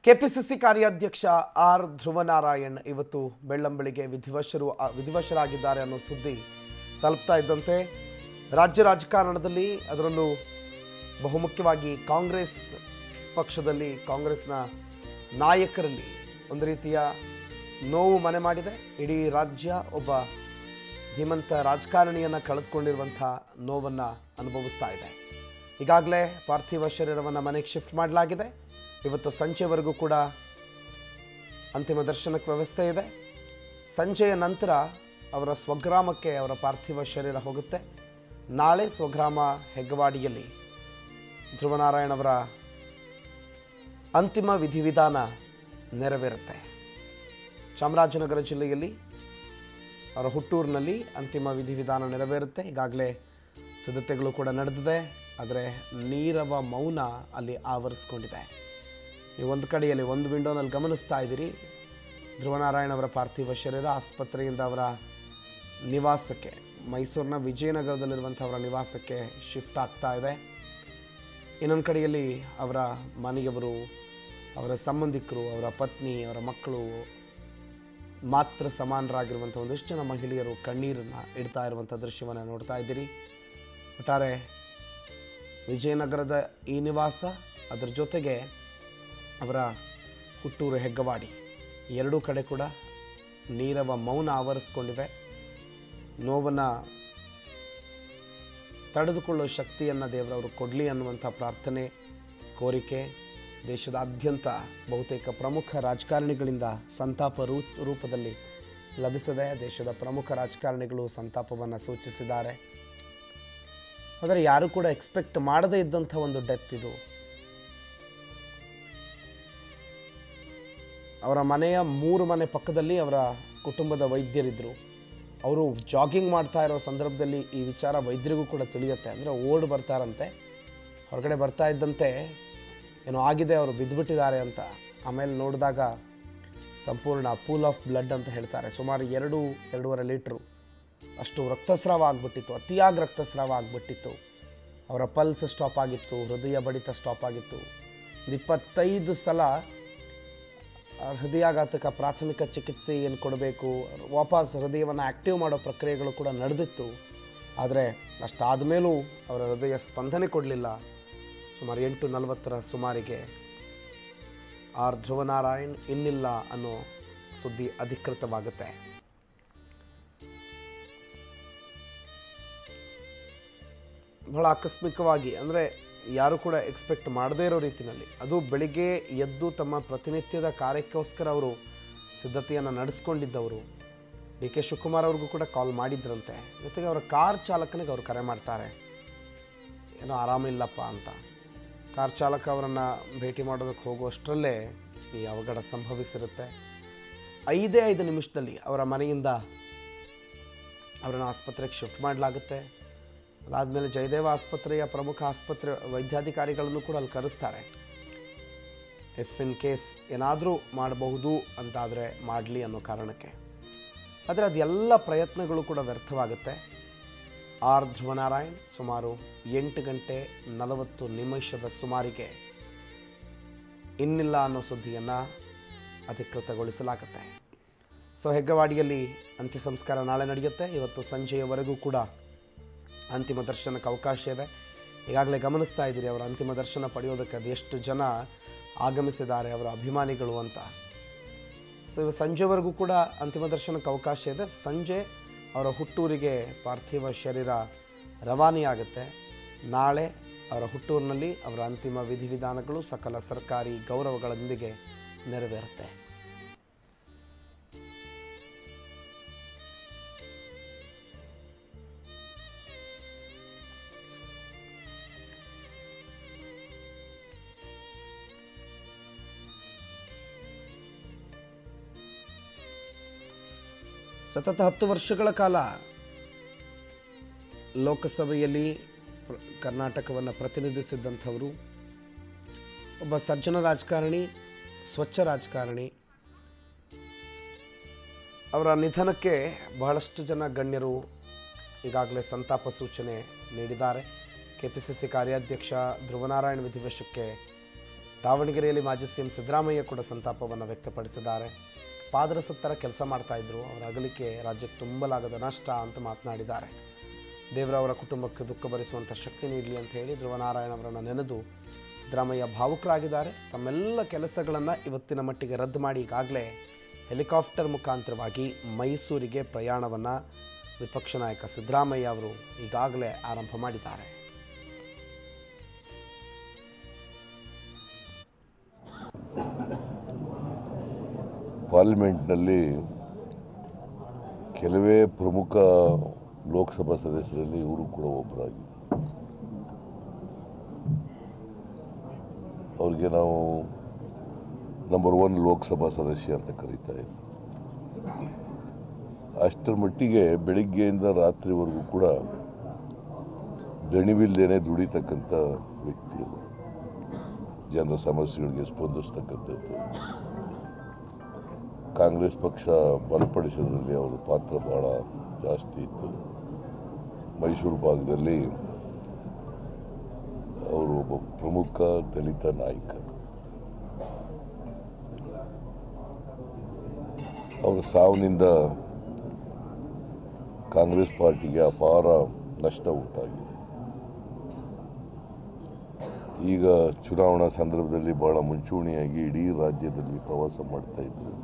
KPCC ಕಾರ್ಯಾಧ್ಯಕ್ಷ R Dhruvanarayan ಇವತ್ತು ಬೆಳ್ಳಂಬೆಳಿಗ್ಗೆ ವಿಧಿವಶರು ಆ, ವಿಧಿವಶರಾಗಿದ್ದಾರೆ ಅನ್ನೋ ಸುದ್ದಿ ತಲುಪ್ತಾ ಇದ್ದಂತೆ ರಾಜ್ಯ ರಾಜಕಾರಣದಲ್ಲಿ ಅದರಲ್ಲೂ ಬಹುಮುಖ್ಯವಾಗಿ ಕಾಂಗ್ರೆಸ್ ಪಕ್ಷದಲ್ಲಿ ಕಾಂಗ್ರೆಸ್ನ ನಾಯಕರಲ್ಲಿ ಒಂದು ರೀತಿಯ ನೋವು ಮನೆ ಮಾಡಿದೆ ಇಡೀ ರಾಜ್ಯ ಒಬ್ಬ ಧೀಮಂತ ರಾಜಕಾರಣಿಯನ್ನು ಕಳೆದುಕೊಂಡಿರುವಂಥ ನೋವನ್ನು ಅನುಭವಿಸ್ತಾ ಇದೆ ಈಗಾಗಲೇ ಪಾರ್ಥಿವ ಶರೀರವನ್ನು ಮನೆಗೆ ಶಿಫ್ಟ್ ಮಾಡಲಾಗಿದೆ ಇವತ್ತು ಸಂಜೆವರೆಗೂ ಕೂಡ ಅಂತಿಮ ದರ್ಶನಕ್ಕೆ ವ್ಯವಸ್ಥೆ ಇದೆ ಸಂಜೆಯ ನಂತರ ಅವರ ಸ್ವಗ್ರಾಮಕ್ಕೆ ಅವರ ಪಾರ್ಥಿವ ಶರೀರ ಹೋಗುತ್ತೆ ನಾಳೆ ಸ್ವಗ್ರಾಮ ಹೆಗ್ಗವಾಡಿಯಲ್ಲಿ ಧ್ರುವನಾರಾಯಣ್ ಅವರ ಅಂತಿಮ ವಿಧಿವಿಧಾನ ನೆರವೇರುತ್ತೆ ಚಾಮರಾಜನಗರ ಜಿಲ್ಲೆಯಲ್ಲಿ ಅವರ ಹುಟ್ಟೂರಿನಲ್ಲಿ ಅಂತಿಮ ವಿಧಿವಿಧಾನ ನೆರವೇರುತ್ತೆ ಈಗಾಗಲೇ ಸಿದ್ಧತೆಗಳು ಕೂಡ ನಡೆದಿದೆ ಆದರೆ ನೀರವ ಮೌನ ಅಲ್ಲಿ ಆವರಿಸ್ಕೊಂಡಿದೆ ನೀವು ಒಂದು ಕಡೆಯಲ್ಲಿ ಒಂದು ವಿಂಡೋನಲ್ಲಿ ಗಮನಿಸ್ತಾ ಇದ್ದೀರಿ ಧ್ರುವನಾರಾಯಣ್ ಅವರ ಪಾರ್ಥಿವ ಶರೀರ ಆಸ್ಪತ್ರೆಯಿಂದ ಅವರ ನಿವಾಸಕ್ಕೆ ಮೈಸೂರಿನ ವಿಜಯನಗರದಲ್ಲಿರುವಂಥ ಅವರ ನಿವಾಸಕ್ಕೆ ಶಿಫ್ಟ್ ಆಗ್ತಾ ಇದೆ ಇನ್ನೊಂದು ಕಡೆಯಲ್ಲಿ ಅವರ ಮನೆಯವರು ಅವರ ಸಂಬಂಧಿಕರು ಅವರ ಪತ್ನಿ ಅವರ ಮಕ್ಕಳು ಮಾತ್ರ ಸಮಾನರಾಗಿರುವಂಥ ಒಂದಿಷ್ಟು ಜನ ಮಹಿಳೆಯರು ಕಣ್ಣೀರನ್ನು ಇಡ್ತಾ ಇರುವಂಥ ದೃಶ್ಯವನ್ನು ನೋಡ್ತಾ ಇದ್ದೀರಿ ಒಟ್ಟಾರೆ ವಿಜಯನಗರದ ಈ ನಿವಾಸ ಅದರ ಜೊತೆಗೆ ಅವರ ಹುಟ್ಟೂರು ಹೆಗ್ಗವಾಡಿ ಎರಡೂ ಕಡೆ ಕೂಡ ನೀರವ ಮೌನ ಆವರಿಸ್ಕೊಂಡಿವೆ ನೋವನ್ನು ತಡೆದುಕೊಳ್ಳೋ ಶಕ್ತಿಯನ್ನು ದೇವರವರು ಕೊಡಲಿ ಅನ್ನುವಂಥ ಪ್ರಾರ್ಥನೆ ಕೋರಿಕೆ ದೇಶದಾದ್ಯಂತ ಬಹುತೇಕ ಪ್ರಮುಖ ರಾಜಕಾರಣಿಗಳಿಂದ ಸಂತಾಪ ರೂ ರೂಪದಲ್ಲಿ ಲಭಿಸಿದೆ ದೇಶದ ಪ್ರಮುಖ ರಾಜಕಾರಣಿಗಳು ಸಂತಾಪವನ್ನು ಸೂಚಿಸಿದ್ದಾರೆ ಆದರೆ ಯಾರು ಕೂಡ ಎಕ್ಸ್ಪೆಕ್ಟ್ ಮಾಡದೇ ಇದ್ದಂಥ ಒಂದು ಡೆತ್ ಇದು ಅವರ ಮನೆಯ ಮೂರು ಮನೆ ಪಕ್ಕದಲ್ಲಿ ಅವರ ಕುಟುಂಬದ ವೈದ್ಯರಿದ್ದರು ಅವರು ಜಾಗಿಂಗ್ ಮಾಡ್ತಾ ಇರೋ ಸಂದರ್ಭದಲ್ಲಿ ಈ ವಿಚಾರ ವೈದ್ಯರಿಗೂ ಕೂಡ ತಿಳಿಯುತ್ತೆ ಅಂದರೆ ಓಡ್ ಬರ್ತಾರಂತೆ ಹೊರಗಡೆ ಬರ್ತಾ ಇದ್ದಂತೆ ಏನೋ ಆಗಿದೆ ಅವರು ಬಿದ್ದುಬಿಟ್ಟಿದ್ದಾರೆ ಅಂತ ಆಮೇಲೆ ನೋಡಿದಾಗ ಸಂಪೂರ್ಣ ಪೂಲ್ ಆಫ್ ಬ್ಲಡ್ ಅಂತ ಹೇಳ್ತಾರೆ ಸುಮಾರು ಎರಡು ಎರಡೂವರೆ ಲೀಟ್ರು ಅಷ್ಟು ರಕ್ತಸ್ರಾವ ಆಗಿಬಿಟ್ಟಿತ್ತು ಅತಿಯಾಗಿ ರಕ್ತಸ್ರಾವ ಆಗಿಬಿಟ್ಟಿತ್ತು ಅವರ ಪಲ್ಸ್ ಸ್ಟಾಪ್ ಆಗಿತ್ತು ಹೃದಯ ಬಡಿತ ಸ್ಟಾಪ್ ಆಗಿತ್ತು ಒಂದು ಇಪ್ಪತ್ತೈದು ಸಲ ಆ ಹೃದಯಾಘಾತಕ ಪ್ರಾಥಮಿಕ ಚಿಕಿತ್ಸೆ ಏನು ಕೊಡಬೇಕು ವಾಪಸ್ ಹೃದಯವನ್ನು ಆ್ಯಕ್ಟಿವ್ ಮಾಡೋ ಪ್ರಕ್ರಿಯೆಗಳು ಕೂಡ ನಡೆದಿತ್ತು ಆದರೆ ಅಷ್ಟಾದ ಮೇಲೂ ಅವರ ಹೃದಯ ಸ್ಪಂದನೆ ಕೊಡಲಿಲ್ಲ ಸುಮಾರು ಎಂಟು ನಲವತ್ತರ ಸುಮಾರಿಗೆ ಆರ್ ಧ್ರುವನಾರಾಯಣ್ ಇನ್ನಿಲ್ಲ ಅನ್ನೋ ಸುದ್ದಿ ಅಧಿಕೃತವಾಗುತ್ತೆ ಬಹಳ ಆಕಸ್ಮಿಕವಾಗಿ ಅಂದರೆ ಯಾರು ಕೂಡ ಎಕ್ಸ್ಪೆಕ್ಟ್ ಮಾಡದೇ ಇರೋ ರೀತಿಯಲ್ಲಿ ಅದು ಬೆಳಿಗ್ಗೆ ಎದ್ದು ತಮ್ಮ ಪ್ರತಿನಿತ್ಯದ ಕಾರ್ಯಕ್ಕೋಸ್ಕರ ಅವರು ಸಿದ್ಧತೆಯನ್ನು ನಡೆಸ್ಕೊಂಡಿದ್ದವರು ಡಿ ಕೆ ಶಿವಕುಮಾರ್ ಅವ್ರಿಗೂ ಕೂಡ ಕಾಲ್ ಮಾಡಿದ್ರಂತೆ ಜೊತೆಗೆ ಅವರ ಕಾರ್ ಚಾಲಕನಿಗೆ ಅವರು ಕರೆ ಮಾಡ್ತಾರೆ ಏನೋ ಆರಾಮಿಲ್ಲಪ್ಪ ಅಂತ ಕಾರ್ ಚಾಲಕ ಅವರನ್ನು ಭೇಟಿ ಮಾಡೋದಕ್ಕೆ ಹೋಗುವಷ್ಟರಲ್ಲೇ ಈ ಅವಘಡ ಸಂಭವಿಸಿರುತ್ತೆ ಐದೇ ಐದು ನಿಮಿಷದಲ್ಲಿ ಅವರ ಮನೆಯಿಂದ ಅವರನ್ನು ಆಸ್ಪತ್ರೆಗೆ ಶಿಫ್ಟ್ ಮಾಡಲಾಗುತ್ತೆ ಅದಾದಮೇಲೆ ಜಯದೇವ ಆಸ್ಪತ್ರೆಯ ಪ್ರಮುಖ ಆಸ್ಪತ್ರೆ ವೈದ್ಯಾಧಿಕಾರಿಗಳನ್ನು ಕೂಡ ಅಲ್ಲಿ ಕರೆಸ್ತಾರೆ ಇಫ್ ಇನ್ ಕೇಸ್ ಏನಾದರೂ ಮಾಡಬಹುದು ಅಂತಾದರೆ ಮಾಡಲಿ ಅನ್ನೋ ಕಾರಣಕ್ಕೆ ಆದರೆ ಅದೆಲ್ಲ ಪ್ರಯತ್ನಗಳು ಕೂಡ ವ್ಯರ್ಥವಾಗುತ್ತೆ ಆರ್ ಧ್ರುವನಾರಾಯಣ್ ಸುಮಾರು ಎಂಟು ಗಂಟೆ ನಲವತ್ತು ನಿಮಿಷದ ಸುಮಾರಿಗೆ ಇನ್ನಿಲ್ಲ ಅನ್ನೋ ಸುದ್ದಿಯನ್ನು ಅಧಿಕೃತಗೊಳಿಸಲಾಗುತ್ತೆ ಸೊ ಹೆಗ್ಗವಾಡಿಯಲ್ಲಿ ಅಂತ್ಯ ಸಂಸ್ಕಾರ ನಾಳೆ ನಡೆಯುತ್ತೆ ಇವತ್ತು ಸಂಜೆಯವರೆಗೂ ಕೂಡ ಅಂತಿಮ ದರ್ಶನಕ್ಕೆ ಅವಕಾಶ ಇದೆ ಈಗಾಗಲೇ ಗಮನಿಸ್ತಾ ಇದ್ದೀರಿ ಅವರ ಅಂತಿಮ ದರ್ಶನ ಪಡೆಯೋದಕ್ಕೆ ಅದೆಷ್ಟು ಜನ ಆಗಮಿಸಿದ್ದಾರೆ ಅವರ ಅಭಿಮಾನಿಗಳು ಅಂತ ಸೊ ಇವ ಸಂಜೆವರೆಗೂ ಕೂಡ ಅಂತಿಮ ದರ್ಶನಕ್ಕೆ ಅವಕಾಶ ಇದೆ ಸಂಜೆ ಅವರ ಹುಟ್ಟೂರಿಗೆ ಪಾರ್ಥಿವ ಶರೀರ ರವಾನೆಯಾಗುತ್ತೆ ನಾಳೆ ಅವರ ಹುಟ್ಟೂರಿನಲ್ಲಿ ಅವರ ಅಂತಿಮ ವಿಧಿವಿಧಾನಗಳು ಸಕಲ ಸರ್ಕಾರಿ ಗೌರವಗಳೊಂದಿಗೆ ನೆರವೇರುತ್ತೆ ಸತತ ಹತ್ತು ವರ್ಷಗಳ ಕಾಲ ಲೋಕಸಭೆಯಲ್ಲಿ ಪ್ರ- ಕರ್ನಾಟಕವನ್ನು ಪ್ರತಿನಿಧಿಸಿದ್ದಂಥವರು ಒಬ್ಬ ಸಜ್ಜನ ರಾಜಕಾರಣಿ ಸ್ವಚ್ಛ ರಾಜಕಾರಣಿ ಅವರ ನಿಧನಕ್ಕೆ ಬಹಳಷ್ಟು ಜನ ಗಣ್ಯರು ಈಗಾಗಲೇ ಸಂತಾಪ ಸೂಚನೆ ನೀಡಿದ್ದಾರೆ ಕೆ ಪಿ ಸಿ ಸಿ ಕಾರ್ಯಾಧ್ಯಕ್ಷ ಧ್ರುವನಾರಾಯಣ್ ವಿಧಿವಶಕ್ಕೆ ದಾವಣಗೆರೆಯಲ್ಲಿ ಮಾಜಿ ಸಿಎಂ ಸಿದ್ದರಾಮಯ್ಯ ಕೂಡ ಸಂತಾಪವನ್ನು ವ್ಯಕ್ತಪಡಿಸಿದ್ದಾರೆ ಪಾದರಸತ್ತರ ಕೆಲಸ ಮಾಡ್ತಾ ಇದ್ರು ಅವರ ಅಗಲಿಕೆ ರಾಜ್ಯಕ್ಕೆ ತುಂಬಲಾಗದ ನಷ್ಟ ಅಂತ ಮಾತನಾಡಿದ್ದಾರೆ ದೇವರವರ ಕುಟುಂಬಕ್ಕೆ ದುಃಖ ಭರಿಸುವಂಥ ಶಕ್ತಿ ನೀಡಲಿ ಅಂತ ಹೇಳಿ ಧ್ರುವನಾರಾಯಣ ಅವರನ್ನು ನೆನೆದು ಸಿದ್ದರಾಮಯ್ಯ ಭಾವುಕರಾಗಿದ್ದಾರೆ ತಮ್ಮೆಲ್ಲ ಕೆಲಸಗಳನ್ನು ಇವತ್ತಿನ ಮಟ್ಟಿಗೆ ರದ್ದು ಮಾಡಿ ಈಗಾಗಲೇ ಹೆಲಿಕಾಪ್ಟರ್ ಮುಖಾಂತರವಾಗಿ ಮೈಸೂರಿಗೆ ಪ್ರಯಾಣವನ್ನು ವಿಪಕ್ಷ ನಾಯಕ ಸಿದ್ದರಾಮಯ್ಯ ಅವರು ಈಗಾಗಲೇ ಆರಂಭ ಮಾಡಿದ್ದಾರೆ ಪಾರ್ಲಿಮೆಂಟ್ನಲ್ಲಿ ಕೆಲವೇ ಪ್ರಮುಖ ಲೋಕಸಭಾ ಸದಸ್ಯರಲ್ಲಿ ಇವರು ಕೂಡ ಒಬ್ಬರಾಗಿದ್ದರು ಅವ್ರಿಗೆ ನಾವು ನಂಬರ್ ಒನ್ ಲೋಕಸಭಾ ಸದಸ್ಯ ಅಂತ ಕರೀತಾ ಇದ್ವಿ ಅಷ್ಟರ ಮಟ್ಟಿಗೆ ಬೆಳಿಗ್ಗೆಯಿಂದ ರಾತ್ರಿವರೆಗೂ ಕೂಡ ದಣಿವಿಲ್ದೇನೆ ದುಡಿತಕ್ಕಂಥ ವ್ಯಕ್ತಿಗಳು ಜನರ ಸಮಸ್ಯೆಗಳಿಗೆ ಸ್ಪಂದಿಸ್ತಕ್ಕಂಥದ್ದು ಕಾಂಗ್ರೆಸ್ ಪಕ್ಷ ಬಲಪಡಿಸೋದ್ರಲ್ಲಿ ಅವರ ಪಾತ್ರ ಭಾಳ ಜಾಸ್ತಿ ಇತ್ತು ಮೈಸೂರು ಭಾಗದಲ್ಲಿ ಅವರು ಒಬ್ಬ ಪ್ರಮುಖ ದಲಿತ ನಾಯಕ ಅವರ ಸಾವಿನಿಂದ ಕಾಂಗ್ರೆಸ್ ಪಾರ್ಟಿಗೆ ಅಪಾರ ನಷ್ಟ ಉಂಟಾಗಿದೆ ಈಗ ಚುನಾವಣಾ ಸಂದರ್ಭದಲ್ಲಿ ಬಹಳ ಮುಂಚೂಣಿಯಾಗಿ ಇಡೀ ರಾಜ್ಯದಲ್ಲಿ ಪ್ರವಾಸ ಮಾಡ್ತಾ ಇದ್ರು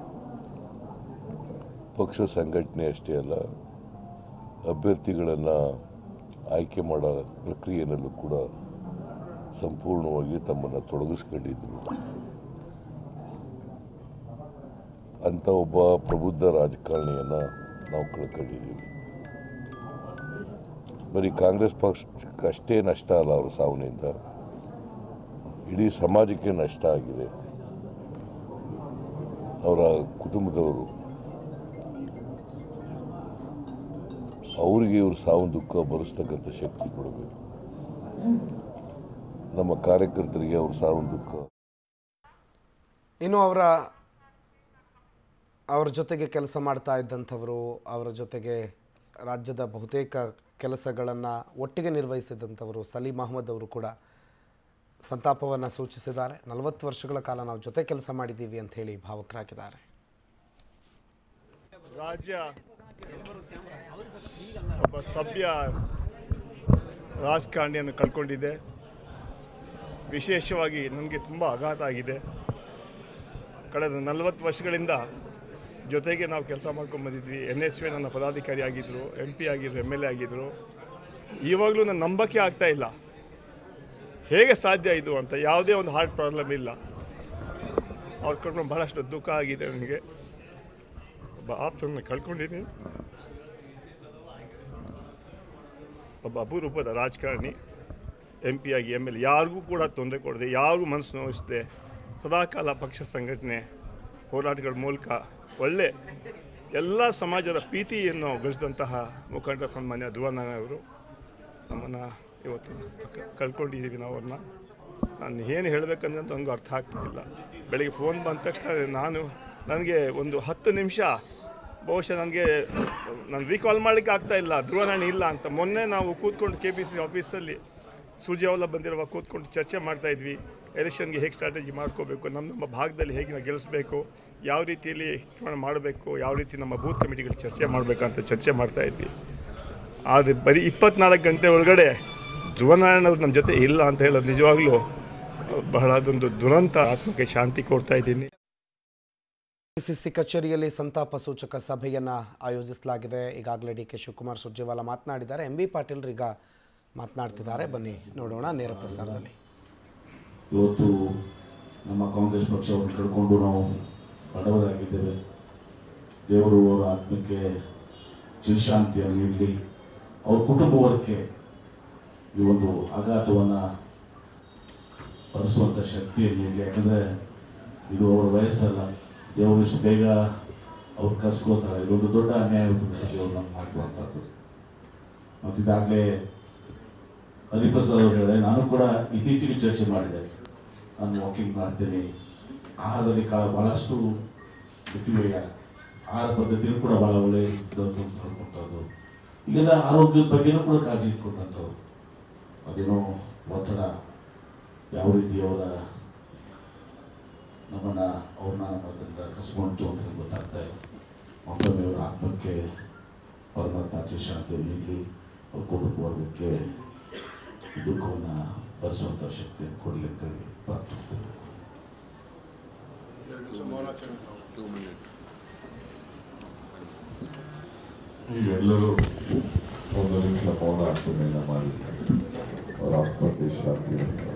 ಪಕ್ಷ ಸಂಘಟನೆ ಅಷ್ಟೇ ಅಲ್ಲ ಅಭ್ಯರ್ಥಿಗಳನ್ನು ಆಯ್ಕೆ ಮಾಡೋ ಪ್ರಕ್ರಿಯೆಯಲ್ಲೂ ಕೂಡ ಸಂಪೂರ್ಣವಾಗಿ ತಮ್ಮನ್ನು ತೊಡಗಿಸ್ಕೊಂಡಿದ್ರು ಅಂಥ ಒಬ್ಬ ಪ್ರಬುದ್ಧ ರಾಜಕಾರಣಿಯನ್ನು ನಾವು ಕಳ್ಕೊಂಡಿದ್ದೀವಿ ಬರೀ ಕಾಂಗ್ರೆಸ್ ಪಕ್ಷಕ್ಕೆ ಅಷ್ಟೇ ನಷ್ಟ ಅಲ್ಲ ಅವರ ಸಾವಿನಿಂದ ಇಡೀ ಸಮಾಜಕ್ಕೆ ನಷ್ಟ ಆಗಿದೆ ಅವರ ಕುಟುಂಬದವರು ಅವರಿಗೆ ಇವರು ಸಾವು ದುಃಖ ಭರಿಸ್ತಕ್ಕಂಥ ಶಕ್ತಿ ಕೊಡಬೇಕು ನಮ್ಮ ಕಾರ್ಯಕರ್ತರಿಗೆ ಅವ್ರ ಸಾವು ದುಃಖ ಇನ್ನು ಅವರ ಅವರ ಜೊತೆಗೆ ಕೆಲಸ ಮಾಡ್ತಾ ಇದ್ದಂಥವರು ಅವರ ಜೊತೆಗೆ ರಾಜ್ಯದ ಬಹುತೇಕ ಕೆಲಸಗಳನ್ನು ಒಟ್ಟಿಗೆ ನಿರ್ವಹಿಸಿದಂಥವರು ಸಲೀಂ ಅಹಮದ್ ಅವರು ಕೂಡ ಸಂತಾಪವನ್ನು ಸೂಚಿಸಿದ್ದಾರೆ ನಲವತ್ತು ವರ್ಷಗಳ ಕಾಲ ನಾವು ಜೊತೆ ಕೆಲಸ ಮಾಡಿದ್ದೀವಿ ಅಂತ ಹೇಳಿ ಭಾವುಕರಾಗಿದ್ದಾರೆ ರಾಜ್ಯ ಒಬ್ಬ ಸಭ್ಯ ರಾಜಕಾರಣಿಯನ್ನು ಕಳ್ಕೊಂಡಿದೆ ವಿಶೇಷವಾಗಿ ನನಗೆ ತುಂಬ ಆಘಾತ ಆಗಿದೆ ಕಳೆದ ನಲವತ್ತು ವರ್ಷಗಳಿಂದ ಜೊತೆಗೆ ನಾವು ಕೆಲಸ ಮಾಡ್ಕೊಂಡು ಬಂದಿದ್ವಿ ಎನ್ ಎಸ್ ವಿ ನನ್ನ ಪದಾಧಿಕಾರಿ ಆಗಿದ್ದರು ಎಂ ಪಿ ಆಗಿದ್ರು ಎಮ್ ಎಲ್ ಎ ಆಗಿದ್ದರು ಇವಾಗಲೂ ನನ್ನ ನಂಬಕ್ಕೆ ಆಗ್ತಾ ಇಲ್ಲ ಹೇಗೆ ಸಾಧ್ಯ ಇದು ಅಂತ ಯಾವುದೇ ಒಂದು ಹಾರ್ಟ್ ಪ್ರಾಬ್ಲಮ್ ಇಲ್ಲ ಅವ್ರು ಕಳ್ಕೊಂಡು ಭಾಳಷ್ಟು ದುಃಖ ಆಗಿದೆ ನನಗೆ ಒಬ್ಬ ಆಪ್ತನ ಕಳ್ಕೊಂಡಿದ್ದೀನಿ ಒಬ್ಬ ಅಪರೂಪದ ರಾಜಕಾರಣಿ ಎಂ ಪಿ ಆಗಿ ಎಮ್ ಎಲ್ ಯಾರಿಗೂ ಕೂಡ ತೊಂದರೆ ಕೊಡದೆ ಯಾರಿಗೂ ಮನಸ್ಸು ನೋಯಿಸದೆ ಸದಾಕಾಲ ಪಕ್ಷ ಸಂಘಟನೆ ಹೋರಾಟಗಳ ಮೂಲಕ ಒಳ್ಳೆ ಎಲ್ಲ ಸಮಾಜದ ಪ್ರೀತಿಯನ್ನು ಗಳಿಸಿದಂತಹ ಮುಖಂಡ ಸನ್ಮಾನ್ಯ ಧ್ರುವನಾರಾಯಣ ಅವರು ನಮ್ಮನ್ನು ಇವತ್ತು ಕ- ಕಳ್ಕೊಂಡಿದ್ದೀವಿ ನಾವು ಅವ್ರನ್ನ ನಾನು ಏನು ಹೇಳಬೇಕಂದ್ರೆ ನನಗೂ ಅರ್ಥ ಆಗ್ತಾ ಇಲ್ಲ ಬೆಳಿಗ್ಗೆ ಫೋನ್ ಬಂದ ತಕ್ಷಣ ನಾನು ನನಗೆ ಒಂದು ಹತ್ತು ನಿಮಿಷ ಬಹುಶಃ ನನಗೆ ನಾನು ರೀಕಾಲ್ ಮಾಡಲಿಕ್ಕೆ ಆಗ್ತಾ ಇಲ್ಲ ಧ್ರುವನಾರಾಯಣ ಇಲ್ಲ ಅಂತ ಮೊನ್ನೆ ನಾವು ಕೂತ್ಕೊಂಡು ಕೆ ಬಿ ಸಿ ಆಫೀಸಲ್ಲಿ ಸೂರ್ಜಾವಲ ಬಂದಿರುವ ಕೂತ್ಕೊಂಡು ಚರ್ಚೆ ಮಾಡ್ತಾ ಇದ್ವಿ ಎಲೆಕ್ಷನ್ಗೆ ಹೇಗೆ ಸ್ಟ್ರಾಟಜಿ ಮಾಡ್ಕೋಬೇಕು ನಮ್ಮ ನಮ್ಮ ಭಾಗದಲ್ಲಿ ಹೇಗೆ ನಾವು ಗೆಲ್ಲಿಸ್ಬೇಕು ಯಾವ ರೀತಿಯಲ್ಲಿ ಚುನಾವಣೆ ಮಾಡಬೇಕು ಯಾವ ರೀತಿ ನಮ್ಮ ಬೂತ್ ಕಮಿಟಿಗಳು ಚರ್ಚೆ ಮಾಡಬೇಕಂತ ಚರ್ಚೆ ಮಾಡ್ತಾ ಇದ್ವಿ ಆದರೆ ಬರೀ ಇಪ್ಪತ್ನಾಲ್ಕು ಗಂಟೆ ಒಳಗಡೆ ಧ್ರುವನಾರಾಯಣ ಅವ್ರು ನಮ್ಮ ಜೊತೆ ಇಲ್ಲ ಅಂತ ಹೇಳೋದು ನಿಜವಾಗ್ಲೂ ಬಹಳ ಅದೊಂದು ದುರಂತ ಆತ್ಮಕ್ಕೆ ಶಾಂತಿ ಕೊಡ್ತಾ ಇದ್ದೀನಿ ಸಿ ಕಚೇರಿಯಲ್ಲಿ ಸಂತಾಪ ಸೂಚಕ ಸಭೆಯನ್ನು ಆಯೋಜಿಸಲಾಗಿದೆ ಈಗಾಗಲೇ ಡಿ ಕೆ ಶಿವಕುಮಾರ್ ಸುರ್ಜೇವಾಲಾ ಮಾತನಾಡಿದ್ದಾರೆ ಎಂ ಬಿ ಪಾಟೀಲ್ ಈಗ ಮಾತನಾಡ್ತಿದ್ದಾರೆ ಬನ್ನಿ ನೋಡೋಣ ನೇರ ಪ್ರಸಾರದಲ್ಲಿ ಇವತ್ತು ನಮ್ಮ ಕಾಂಗ್ರೆಸ್ ಪಕ್ಷವನ್ನು ಕಳ್ಕೊಂಡು ನಾವು ಬಡವರಾಗಿದ್ದೇವೆ ದೇವರು ಅವರ ಆತ್ಮಕ್ಕೆ ಚಿರಶಾಂತಿಯನ್ನು ನೀಡಲಿ ಅವ್ರ ಕುಟುಂಬ ವರ್ಗಕ್ಕೆ ಈ ಒಂದು ಆಘಾತವನ್ನು ಭರಿಸುವಂಥ ಶಕ್ತಿಯನ್ನು ನೀಡಲಿ ಯಾಕಂದರೆ ಇದು ಅವರ ವಯಸ್ಸಲ್ಲ ದೇವರು ಇಷ್ಟು ಬೇಗ ಅವ್ರು ಕಸ್ಕೋತಾರೆ ಇದೊಂದು ದೊಡ್ಡ ಅನ್ಯಾಯ ದೇವರು ನಮ್ಗೆ ಮಾಡುವಂಥದ್ದು ಮತ್ತು ಇದಾಗಲೇ ಹರಿಪ್ರಸಾದ್ ಅವರು ಹೇಳಿದೆ ನಾನು ಕೂಡ ಇತ್ತೀಚೆಗೆ ಚರ್ಚೆ ಮಾಡಿದೆ ನಾನು ವಾಕಿಂಗ್ ಮಾಡ್ತೇನೆ ಆಹಾರದಲ್ಲಿ ಕಾಳ ಬಹಳಷ್ಟು ಮಿತಿವ್ಯಯ ಆಹಾರ ಪದ್ಧತಿನೂ ಕೂಡ ಬಹಳ ಒಳ್ಳೆ ನೋಡ್ಕೊಂಥದ್ದು ಈಗೆಲ್ಲ ಆರೋಗ್ಯದ ಬಗ್ಗೆನೂ ಕೂಡ ಕಾಳಜಿ ಇಟ್ಕೊಂಡಂಥವ್ರು ಅದೇನೋ ಒತ್ತಡ ಯಾವ ರೀತಿ ಅವರ ನಮ್ಮನ್ನು ಅವ್ರನ್ನ ನಮ್ಮದಿಂದ ಕಸ್ಕೊಂಡು ಅಂತ ಗೊತ್ತಾಗ್ತಾ ಇದೆ ಮತ್ತೊಮ್ಮೆ ಅವರ ಆತ್ಮಕ್ಕೆ ಪರಮಾತ್ಮ ಶಾಂತಿ ನೀಡಲಿ ಅವ್ರ ಕುಟುಂಬ ವರ್ಗಕ್ಕೆ ದುಃಖವನ್ನು ಭರಿಸುವಂಥ ಶಕ್ತಿಯನ್ನು ಕೊಡಲಿ ಅಂತ ಹೇಳಿ ಪ್ರಾರ್ಥಿಸ್ತೇವೆ ಈಗ ಎಲ್ಲರೂ ಒಂದು ನಿಮಿಷ ಮೌನ ಅರ್ಪಣೆಯನ್ನು ಮಾಡಿ ಅವರ ಆತ್ಮಕ್ಕೆ ಶಾಂತಿ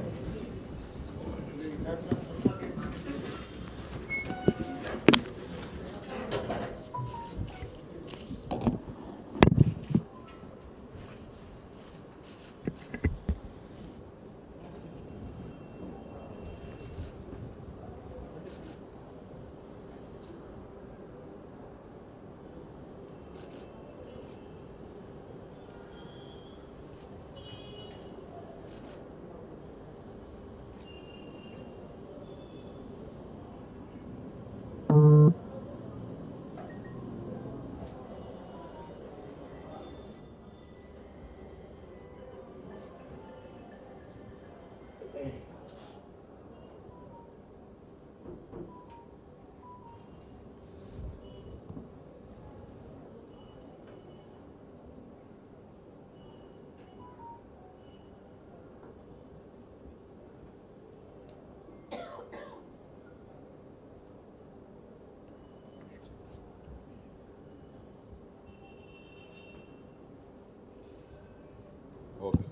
ಓಕೆ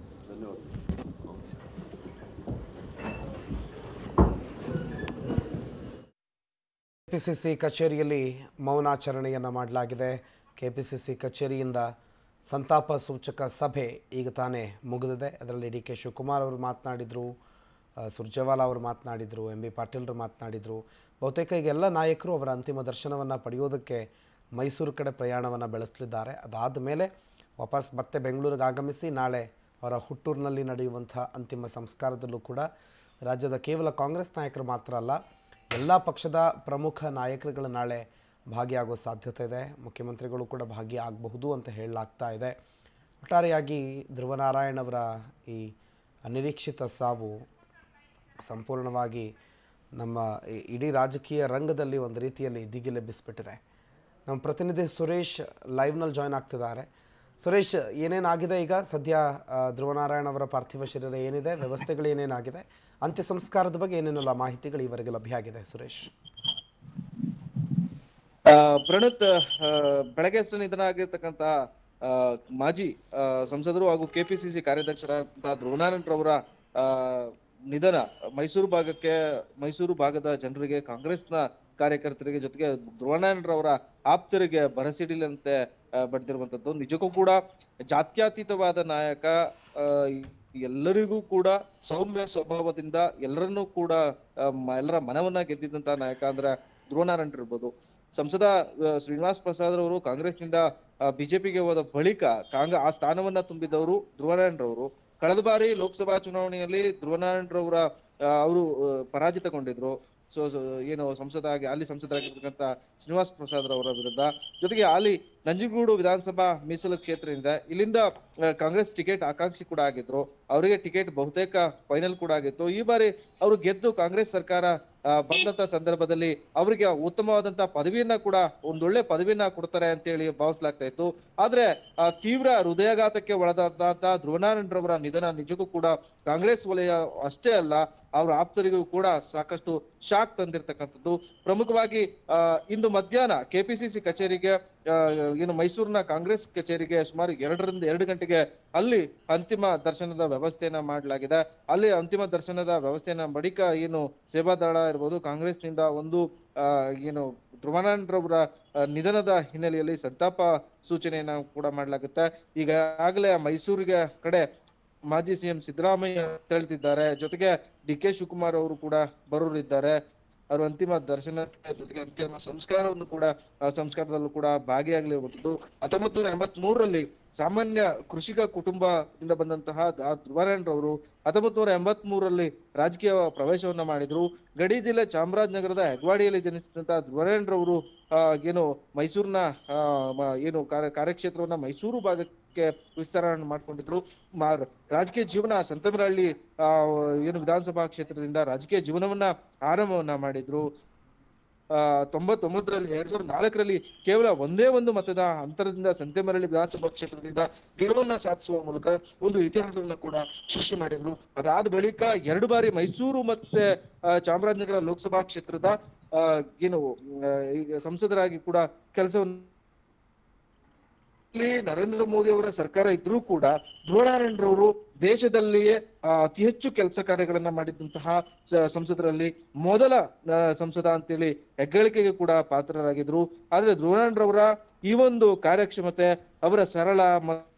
ಕೆಪಿಸಿಸಿ ಕಚೇರಿಯಲ್ಲಿ ಮೌನಾಚರಣೆಯನ್ನು ಮಾಡಲಾಗಿದೆ ಕೆಪಿಸಿಸಿ ಕಚೇರಿಯಿಂದ ಸಂತಾಪ ಸೂಚಕ ಸಭೆ ಈಗ ತಾನೇ ಮುಗಿದಿದೆ ಅದರಲ್ಲಿ ಡಿ ಕೆ ಶಿವಕುಮಾರ್ ಅವರು ಮಾತನಾಡಿದರು ಆ, ಸುರ್ಜೇವಾಲಾ ಅವರು ಮಾತನಾಡಿದರು ಎಂ ಬಿ ಪಾಟೀಲ್ರು ಮಾತನಾಡಿದರು ಬಹುತೇಕ ಈಗ ಎಲ್ಲ ನಾಯಕರು ಅವರ ಅಂತಿಮ ದರ್ಶನವನ್ನು ಪಡೆಯೋದಕ್ಕೆ ಮೈಸೂರು ಕಡೆ ಪ್ರಯಾಣವನ್ನು ಬೆಳೆಸಲಿದ್ದಾರೆ ಅದಾದ ಮೇಲೆ ವಾಪಸ್ ಮತ್ತೆ ಬೆಂಗಳೂರಿಗೆ ಆಗಮಿಸಿ ನಾಳೆ ಅವರ ಹುಟ್ಟೂರಿನಲ್ಲಿ ನಡೆಯುವಂಥ ಅಂತಿಮ ಸಂಸ್ಕಾರದಲ್ಲೂ ಕೂಡ ರಾಜ್ಯದ ಕೇವಲ ಕಾಂಗ್ರೆಸ್ ನಾಯಕರು ಮಾತ್ರ ಅಲ್ಲ ಎಲ್ಲ ಪಕ್ಷದ ಪ್ರಮುಖ ನಾಯಕರುಗಳು ನಾಳೆ ಭಾಗಿಯಾಗೋ ಸಾಧ್ಯತೆ ಇದೆ ಮುಖ್ಯಮಂತ್ರಿಗಳು ಕೂಡ ಭಾಗಿಯಾಗಬಹುದು ಅಂತ ಹೇಳಲಾಗ್ತಾ ಇದೆ ಒಟ್ಟಾರೆಯಾಗಿ ಧ್ರುವನಾರಾಯಣ್ ಅವರ ಈ ಅನಿರೀಕ್ಷಿತ ಸಾವು ಸಂಪೂರ್ಣವಾಗಿ ನಮ್ಮ ಈ ಇಡೀ ರಾಜಕೀಯ ರಂಗದಲ್ಲಿ ಒಂದು ರೀತಿಯಲ್ಲಿ ದಿಗಿಲೆಬ್ಬಿಸ್ಬಿಟ್ಟಿದೆ ನಮ್ಮ ಪ್ರತಿನಿಧಿ ಸುರೇಶ್ ಲೈವ್ನಲ್ಲಿ ಜಾಯ್ನ್ ಆಗ್ತಿದ್ದಾರೆ ಸುರೇಶ್ ಏನೇನಾಗಿದೆ ಈಗ ಸದ್ಯ ಆ, ಧ್ರುವನಾರಾಯಣ್ ಅವರ ಪಾರ್ಥಿವ ಶರೀರ ಏನಿದೆ ವ್ಯವಸ್ಥೆಗಳು ಏನೇನಾಗಿದೆ ಅಂತ್ಯ ಸಂಸ್ಕಾರದ ಬಗ್ಗೆ ಏನೇನೆಲ್ಲ ಮಾಹಿತಿಗಳು ಈವರೆಗೆ ಲಭ್ಯ ಆಗಿದೆ ಸುರೇಶ್ ಆ, ಪ್ರಣತ್ ಆ, ಬೆಳಗ್ಗೆ ಅಷ್ಟೇ ನಿಧನ ಆಗಿರ್ತಕ್ಕಂತ ಆ, ಮಾಜಿ ಆ, ಸಂಸದರು ಹಾಗೂ ಕೆಪಿಸಿಸಿ ಕಾರ್ಯಾಧ್ಯಕ್ಷರಾದಂತಹ ಧ್ರುವನಾರಾಯಣ್ ರವರ ಆ, ನಿಧನ ಮೈಸೂರು ಭಾಗಕ್ಕೆ ಮೈಸೂರು ಭಾಗದ ಜನರಿಗೆ ಕಾಂಗ್ರೆಸ್ನ ಕಾರ್ಯಕರ್ತರಿಗೆ ಜೊತೆಗೆ ಧ್ರುವನಾರಾಯಣ್ ರವರ ಆಪ್ತರಿಗೆ ಬರಸಿಡಿಲಂತೆ ಆ, ಬಡ್ದಿರುವಂತದ್ದು ನಿಜಕ್ಕೂ ಕೂಡ ಜಾತ್ಯತೀತವಾದ ನಾಯಕ ಆ, ಎಲ್ಲರಿಗೂ ಕೂಡ ಸೌಮ್ಯ ಸ್ವಭಾವದಿಂದ ಎಲ್ಲರನ್ನೂ ಕೂಡ ಆ, ಮ- ಎಲ್ಲರ ಮನವನ್ನ ಗೆದ್ದಿದ್ದಂತ ನಾಯಕ ಅಂದ್ರೆ ಧ್ರುವನಾರಾಯಣ್ ಇರ್ಬೋದು ಸಂಸದ ಆ, ಶ್ರೀನಿವಾಸ್ ಪ್ರಸಾದ್ ರವರು ಕಾಂಗ್ರೆಸ್ನಿಂದ ಬಿಜೆಪಿಗೆ ಹೋದ ಬಳಿಕ ಕಾಂಗ್ರೆಸ್ ಆ ಸ್ಥಾನವನ್ನ ತುಂಬಿದವರು ಧ್ರುವನಾರಾಯಣ್ ರವರು ಕಳೆದ ಬಾರಿ ಲೋಕಸಭಾ ಚುನಾವಣೆಯಲ್ಲಿ ಧ್ರುವನಾರಾಯಣ್ ರವರ ಅವರು ಪರಾಜಿತಗೊಂಡಿದ್ರು ಸೊ ಏನು ಸಂಸದಾಗಿ ಅಲ್ಲಿ ಸಂಸದರಾಗಿರ್ತಕ್ಕಂಥ ಶ್ರೀನಿವಾಸ್ ಪ್ರಸಾದ್ ರವರ ವಿರುದ್ಧ ಜೊತೆಗೆ ಅಲ್ಲಿ ನಂಜನಗೂಡು ವಿಧಾನಸಭಾ ಮೀಸಲು ಕ್ಷೇತ್ರ ಇದೆ ಇಲ್ಲಿಂದ ಆ, ಕಾಂಗ್ರೆಸ್ ಟಿಕೆಟ್ ಆಕಾಂಕ್ಷಿ ಕೂಡ ಆಗಿದ್ರು ಅವರಿಗೆ ಟಿಕೆಟ್ ಬಹುತೇಕ ಫೈನಲ್ ಕೂಡ ಆಗಿತ್ತು ಈ ಬಾರಿ ಅವರು ಗೆದ್ದು ಕಾಂಗ್ರೆಸ್ ಸರ್ಕಾರ ಆ, ಬಂದಂತ ಸಂದರ್ಭದಲ್ಲಿ ಅವರಿಗೆ ಉತ್ತಮವಾದಂತ ಪದವಿಯನ್ನ ಕೂಡ ಒಂದೊಳ್ಳೆ ಪದವಿಯನ್ನ ಕೊಡ್ತಾರೆ ಅಂತೇಳಿ ಭಾವಿಸ್ಲಾಗ್ತಾ ಇತ್ತು ಆದ್ರೆ ಆ ತೀವ್ರ ಹೃದಯಾಘಾತಕ್ಕೆ ಒಳಗಾದಂತ ಧ್ರುವನಾರಾಯಣ್ ರವರ ನಿಧನ ನಿಜಕ್ಕೂ ಕೂಡ ಕಾಂಗ್ರೆಸ್ ವಲಯ ಅಷ್ಟೇ ಅಲ್ಲ ಅವರ ಆಪ್ತರಿಗೂ ಕೂಡ ಸಾಕಷ್ಟು ಶಾಕ್ ತಂದಿರ್ತಕ್ಕಂಥದ್ದು ಪ್ರಮುಖವಾಗಿ ಆ ಇಂದು ಮಧ್ಯಾಹ್ನ ಕೆಪಿಸಿಸಿ ಕಚೇರಿಗೆ ಆ, ಏನು ಮೈಸೂರಿನ ಕಾಂಗ್ರೆಸ್ ಕಚೇರಿಗೆ ಸುಮಾರು ಎರಡರಿಂದ ಎರಡು ಗಂಟೆಗೆ ಅಲ್ಲಿ ಅಂತಿಮ ದರ್ಶನದ ವ್ಯವಸ್ಥೆಯನ್ನ ಮಾಡಲಾಗಿದೆ ಅಲ್ಲಿ ಅಂತಿಮ ದರ್ಶನದ ವ್ಯವಸ್ಥೆಯನ್ನ ಬಳಿಕ ಏನು ಸೇವಾದಳ ಇರ್ಬೋದು ಕಾಂಗ್ರೆಸ್ನಿಂದ ಒಂದು ಆ, ಏನು ಧ್ರುವನಾರಾಯಣ್ ರವರ ಆ, ನಿಧನದ ಹಿನ್ನೆಲೆಯಲ್ಲಿ ಸಂತಾಪ ಸೂಚನೆಯನ್ನ ಕೂಡ ಮಾಡಲಾಗುತ್ತೆ ಈಗಾಗಲೇ ಮೈಸೂರಿಗೆ ಕಡೆ ಮಾಜಿ ಸಿಎಂ ಸಿದ್ದರಾಮಯ್ಯ ತೆರಳುತ್ತಿದ್ದಾರೆ ಜೊತೆಗೆ ಡಿ ಕೆ ಶಿವಕುಮಾರ್ ಅವರು ಕೂಡ ಬರೋರಿದ್ದಾರೆ ಅವರು ಅಂತಿಮ ದರ್ಶನ ಜೊತೆಗೆ ಅಂತಿಮ ಸಂಸ್ಕಾರವನ್ನು ಕೂಡ ಆ, ಸಂಸ್ಕಾರದಲ್ಲೂ ಕೂಡ ಭಾಗಿಯಾಗಲಿರುವಂತದ್ದು ಹತ್ತೊಂಬತ್ತು ನೂರ ಎಂಬತ್ ಮೂರರಲ್ಲಿ ಸಾಮಾನ್ಯ ಕೃಷಿಕ ಕುಟುಂಬದಿಂದ ಬಂದಂತಹ ಧ್ರುವನಾರಾಯಣರವರು ಹತ್ತೊಂಬತ್ತು ನೂರ ಎಂಬತ್ ಮೂರರಲ್ಲಿ ರಾಜಕೀಯ ಪ್ರವೇಶವನ್ನ ಮಾಡಿದ್ರು ಗಡಿ ಜಿಲ್ಲೆ ಚಾಮರಾಜನಗರದ ಹೆಗ್ವಾಡಿಯಲ್ಲಿ ಜನಿಸಿದಂತಹ ಧ್ರುವನಾರಾಯಣರವರು ಆ, ಏನು ಮೈಸೂರಿನ ಆ, ಮ- ಏನು ಕಾರ್ಯ ಕಾರ್ಯಕ್ಷೇತ್ರವನ್ನ ಮೈಸೂರು ಭಾಗಕ್ಕೆ ವಿಸ್ತರಣೆ ಮಾಡ್ಕೊಂಡಿದ್ರು ಮಾ- ರಾಜಕೀಯ ಜೀವನ ಸಂತಮರಹಳ್ಳಿ ಆ, ಏನು ವಿಧಾನಸಭಾ ಕ್ಷೇತ್ರದಿಂದ ರಾಜಕೀಯ ಜೀವನವನ್ನ ಆರಂಭವನ್ನ ಮಾಡಿದ್ರು ಆ ತೊಂಬತ್ತೊಂಬತ್ತರಲ್ಲಿ ಎರಡ್ ಸಾವಿರದ ನಾಲ್ಕರಲ್ಲಿ ಕೇವಲ ಒಂದೇ ಒಂದು ಮತದ ಅಂತರದಿಂದ ಸಂತೆಮರಳಿ ವಿಧಾನಸಭಾ ಕ್ಷೇತ್ರದಿಂದ ಗೆಲುವನ್ನ ಸಾಧಿಸುವ ಮೂಲಕ ಒಂದು ಇತಿಹಾಸವನ್ನ ಕೂಡ ಸೃಷ್ಟಿ ಮಾಡಿದ್ರು ಅದಾದ ಬಳಿಕ ಎರಡು ಬಾರಿ ಮೈಸೂರು ಮತ್ತೆ ಆ, ಚಾಮರಾಜನಗರ ಲೋಕಸಭಾ ಕ್ಷೇತ್ರದ ಆ, ಏನು ಆ, ಈಗ ಸಂಸದರಾಗಿ ಕೂಡ ಕೆಲಸವನ್ನು ಇಲ್ಲಿ ನರೇಂದ್ರ ಮೋದಿ ಅವರ ಸರ್ಕಾರ ಇದ್ರೂ ಕೂಡ ಧ್ರುವನಾರಾಯಣರವರು ದೇಶದಲ್ಲಿಯೇ ಆ, ಅತಿ ಹೆಚ್ಚು ಕೆಲಸ ಕಾರ್ಯಗಳನ್ನ ಮಾಡಿದಂತಹ ಸ- ಸಂಸದರಲ್ಲಿ ಮೊದಲ ಆ, ಸಂಸದ ಅಂತೇಳಿ ಹೆಗ್ಗಳಿಕೆಗೆ ಕೂಡ ಪಾತ್ರರಾಗಿದ್ರು ಆದ್ರೆ ಧ್ರುವನಾರಾಯಣರವರ ಈ ಒಂದು ಕಾರ್ಯಕ್ಷಮತೆ ಅವರ ಸರಳ ಮ-